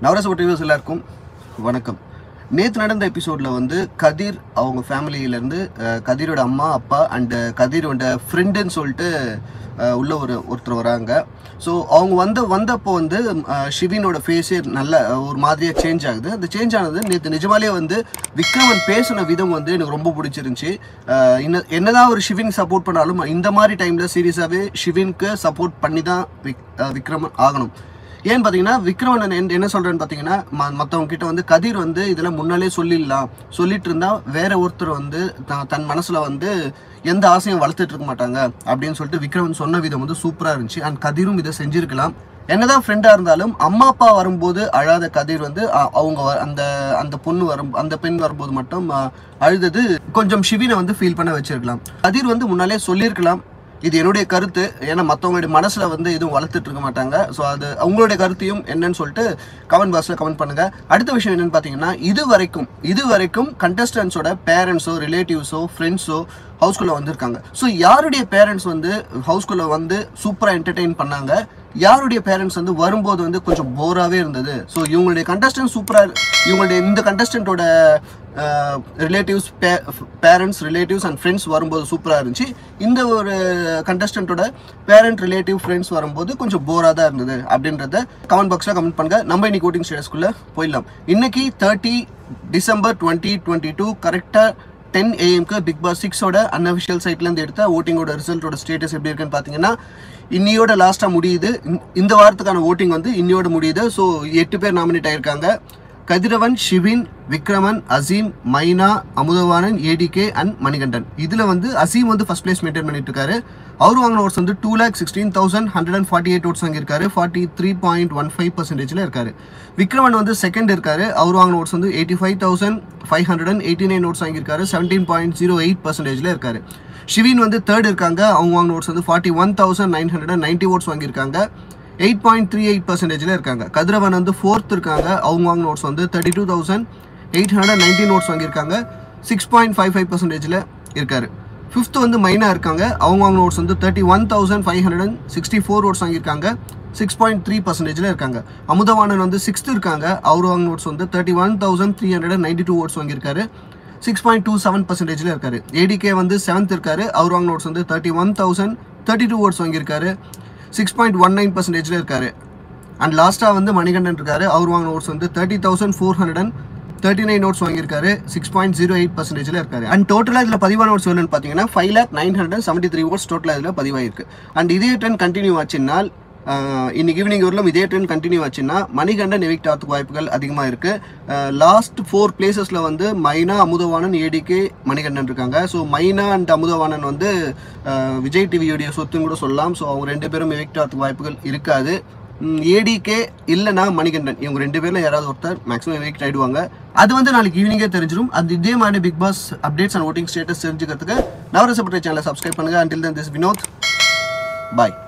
நவரச வியூஸ் எல்லாருக்கும் வணக்கம் நேற்று நடந்த எபிசோடில் வந்து கதிர் அவங்க ஃபேமிலியிலேருந்து கதிரோட அம்மா அப்பா அண்டு கதிரோட ஃப்ரெண்டுன்னு சொல்லிட்டு அஹ், உள்ள ஒரு ஒருத்தர் வராங்க ஸோ அவங்க வந்து வந்தப்போ வந்து அஹ், ஷிவினோட ஃபேஸே நல்ல அஹ், ஒரு மாதிரியாக சேஞ்ச் ஆகுது அந்த சேஞ்ச் ஆனது நேற்று நிஜமாலே வந்து விக்ரமன் பேசின விதம் வந்து எனக்கு ரொம்ப பிடிச்சிருந்துச்சி அஹ், இன்ன என்னதான் ஒரு ஷிவின் சப்போர்ட் பண்ணாலும் இந்த மாதிரி டைமில் சீரியஸாகவே ஷிவின்க்கு சப்போர்ட் பண்ணி தான் விக் அஹ், விக்ரமன் ஆகணும் ஏன்னு பார்த்தீங்கன்னா விக்ரமன் என்ன என்ன சொல்றேன்னு பார்த்தீங்கன்னா ம மற்றவங்க கிட்ட வந்து கதிர் வந்து இதில் முன்னாலே சொல்லிடலாம் சொல்லிட்டு இருந்தா வேற ஒருத்தர் வந்து த- தன் மனசுல வந்து எந்த ஆசையும் வளர்த்துட்டு இருக்க மாட்டாங்க அப்படின்னு சொல்லிட்டு விக்ரமன் சொன்ன விதம் வந்து சூப்பரா இருந்துச்சு அண்ட் கதிரும் இதை செஞ்சிருக்கலாம் என்னதான் ஃப்ரெண்டா இருந்தாலும் அம்மா அப்பா வரும்போது அழாத கதிர் வந்து அ- அவங்க வ- அந்த அந்த பொண்ணு வரும் அந்த பெண் வரும்போது மட்டும் அ, அழுதது கொஞ்சம் ஷிவினை வந்து ஃபீல் பண்ண வச்சிருக்கலாம் கதிர் வந்து முன்னாலே சொல்லியிருக்கலாம் இது என்னுடைய கருத்து ஏன்னா மற்றவங்களுடைய மனசில் வந்து எதுவும் வளர்த்துட்டு இருக்க மாட்டாங்க ஸோ அது அவங்களுடைய கருத்தையும் என்னன்னு சொல்லிட்டு கமெண்ட் பாக்ஸில் கமெண்ட் பண்ணுங்க அடுத்த விஷயம் என்னன்னு பார்த்தீங்கன்னா இது வரைக்கும் இது வரைக்கும் கண்டஸ்டன்ஸோட பேரண்ட்ஸோ ரிலேட்டிவ்ஸோ ஃப்ரெண்ட்ஸோ ஹவுஸ்குள்ளே வந்திருக்காங்க ஸோ யாருடைய பேரண்ட்ஸ் வந்து ஹவுஸ்குள்ளே வந்து சூப்பராக என்டர்டெயின் பண்ணாங்க யாருடைய பேரண்ட்ஸ் வந்து வரும்போது வந்து கொஞ்சம் போராகவே இருந்தது ஸோ இவங்களுடைய கண்டஸ்டன்ட் சூப்பராக இவங்களுடைய இந்த கண்டஸ்டன்ட்டோட relatives parents relatives and friends வரும்போது சூப்பராக இருந்துச்சு இந்த ஒரு கண்டஸ்டன்ட்டோட பேரண்ட் ரிலேட்டிவ் ஃப்ரெண்ட்ஸ் வரும்போது கொஞ்சம் போராக தான் இருந்தது அப்படின்றத கமெண்ட் பாக்ஸில் கமெண்ட் பண்ணுங்க நம்ம இன்னைக்கு ஓட்டிங் ஸ்டேட்டஸ்க்குள்ளே போயிடலாம் இன்னைக்கு thirty December twenty twenty two கரெக்டாக டென் ஏஎம்க்கு பிக் பாஸ் சிக்ஸோட அன்அஃபிஷியல் சைட்லேருந்து எடுத்த ஓட்டிங்கோட ரிசல்ட்டோட ஸ்டேட்டஸ் எப்படி இருக்குன்னு பார்த்தீங்கன்னா இன்னியோட லாஸ்ட்டாக முடியுது இந்த- இந்த வாரத்துக்கான ஓட்டிங் வந்து இன்னியோட முடியுது ஸோ எட்டு பேர் நாமினேட் ஆயிருக்காங்க கதிரவன் ஷிவின் விக்ரமன் அசீம் மைனா அமுதவாணன் ஏடிகே அண்ட் மணிகண்டன் இதில் வந்து அசீம் வந்து ஃபர்ஸ்ட் பிளேஸ் மெயின்டைன் பண்ணிட்டு இருக்காரு அவர் வாங்கின ஓட்ஸ் வந்து two lakh sixteen thousand hundred and forty eight votes வாங்கியிருக்காரு forty three point one five பர்சன்டேஜில் இருக்காரு விக்ரமன் வந்து செகண்ட் இருக்காரு அவர் வாங்கின ஓட்ஸ் வந்து eighty five thousand five hundred and eighty nine votes வாங்கியிருக்காரு செவன்டீன் பாயிண்ட் ஜீரோ எயிட் பர்சன்டேஜில் இருக்காரு ஷிவின் வந்து தேர்ட் இருக்காங்க அவங்க வாங்கின ஓட்ஸ் வந்து forty one thousand nine hundred and ninety votes வாங்கியிருக்காங்க எயிட் பாயிண்ட் த்ரீ எயிட் பர்சன்டேஜில் இருக்காங்க கதிரவன் வந்து ஃபோர்த் இருக்காங்க அவங்க வாங்கின நோட்ஸ் வந்து thirty two thousand eight hundred ninety votes வாங்கியிருக்காங்க சிக்ஸ் பாயிண்ட் ஃபைவ் ஃபைவ் பர்சன்டேஜில் இருக்காரு ஃபிஃப்த் வந்து மைனா இருக்காங்க அவங்க வாங்கின நோட்ஸ் வந்து thirty one thousand five hundred and sixty four votes வாங்கியிருக்காங்க சிக்ஸ் பாயிண்ட் த்ரீ பர்சன்டேஜில் இருக்காங்க அமுதவாணன் வந்து சிக்ஸ்த் இருக்காங்க அவர் வாங்கின நோட்ஸ் வந்து thirty one thousand three hundred and ninety two votes வாங்கியிருக்காரு சிக்ஸ் பாயிண்ட் டூ செவன் பர்சன்டேஜில் இருக்காரு ஏடிகே வந்து செவன்த் இருக்காரு அவர் வாங்கின நோட்ஸ் வந்து thirty one thousand thirty two votes வாங்கியிருக்காரு சிக்ஸ் பாயிண்ட் ஒன் நைன் பர்சன்டேஜில் இருக்காரு அண்ட் லாஸ்ட்டாக வந்து மணிகண்டன் இருக்காரு அவர் வாங்கின ஓட்ஸ் வந்து thirty thousand four hundred and thirty nine votes வாங்கியிருக்காரு சிக்ஸ் பாயிண்ட் ஜீரோ எயிட் பர்சன்டேஜில் இருக்காரு அண்ட் டோட்டலாக இதில் பதிவான ஓட்ஸ் எவ்வளோன்னு பார்த்தீங்கன்னா five lakh nine hundred seventy three votes டோட்டலாக இதில் பதிவாயிருக்கு அண்ட் இதே ட்ரெண்ட் கண்டினியூ ஆச்சுன்னா ஆஹ் இன்னைக்கு ஈவினிங் வரலும் இதே ட்ரெண்ட் கண்டினியூ ஆச்சுன்னா மணிகண்டன் எவிக்ட் ஆகிறதுக்கு வாய்ப்புகள் அதிகமாக இருக்கு லாஸ்ட் ஃபோர் பிளேசஸில் வந்து மைனா அமுதவாணன் ஏடிகே மணிகண்டன் இருக்காங்க ஸோ மைனா அண்ட் அமுதவாணன் வந்து ஆஹ் விஜய் டிவியோடைய சொத்துன்னு கூட சொல்லலாம் ஸோ அவங்க ரெண்டு பேரும் எவிக்ட் ஆகிறதுக்கு வாய்ப்புகள் இருக்காது ஏடிகே இல்லைனா மணிகண்டன் இவங்க ரெண்டு பேர்ல யாராவது ஒருத்தர் மேக்ஸிமம் எவிக்ட் ஆயிடுவாங்க அது வந்து நாளைக்கு ஈவினிங்கே தெரிஞ்சிடும் அது இதே மாதிரி Bigg Boss updates and voting status தெரிஞ்சுக்கிறதுக்கு நவரசப்பட்ட சேனலை சப்ஸ்கிரைப் பண்ணுங்க until then this Vinoth bye